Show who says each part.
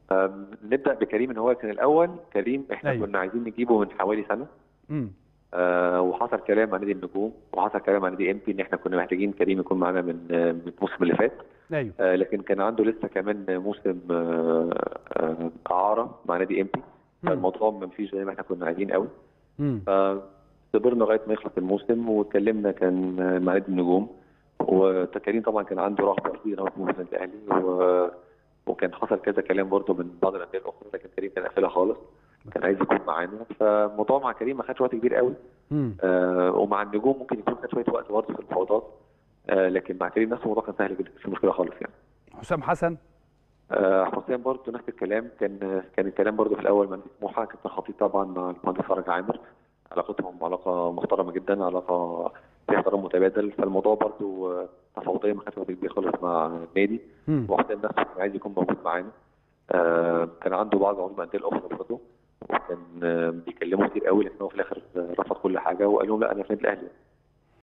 Speaker 1: أم، نبدا بكريم ان هو كان الاول كريم احنا
Speaker 2: أيوة.
Speaker 1: كنا عايزين نجيبه من حوالي سنه
Speaker 2: امم
Speaker 1: آه وحصل كلام مع نادي النجوم وحصل كلام مع نادي ام بي ان احنا كنا محتاجين كريم يكون معانا من آه، من الموسم اللي فات
Speaker 2: ايوه
Speaker 1: آه لكن كان عنده لسه كمان موسم آه آه اعاره مع نادي ام بي
Speaker 2: مم.
Speaker 1: فالموضوع ما مشيش زي ما احنا كنا عايزين قوي
Speaker 2: امم
Speaker 1: فصبرنا لغايه ما يخلص الموسم واتكلمنا كان مع نادي النجوم وكريم طبعا كان عنده رغبه كبيره إن هو يكون في النادي الاهلي و... وكان حصل كذا كلام برضه من بعض الانديه الاخرى لكن كريم كان قافلها خالص كان عايز يكون معانا فالموضوع مع كريم ما خدش وقت كبير قوي
Speaker 2: امم
Speaker 1: آه ومع النجوم ممكن يكون خد شويه وقت برضه في المفاوضات آه لكن مع كريم نفسه الموضوع كان سهل جدا مش مشكله خالص يعني
Speaker 2: حسام حسن
Speaker 1: آه حسام برضه نفس الكلام كان كان الكلام برضه في الاول مع نادي سموحه كابتن خطيب طبعا مع المهندس فرج عامر علاقتهم علاقه محترمه جدا علاقه فيها احترام متبادل فالموضوع برضه آه، تفاوضيا ما خدش وقت كبير خالص مع النادي
Speaker 2: امم
Speaker 1: وحسام نفسه كان عايز يكون موجود معانا آه كان عنده بعض عروض الانديه الاخرى برضه وكان آه بيكلمه كتير قوي لكن هو في الاخر آه، رفض كل حاجه وقال لهم لا انا في النادي الاهلي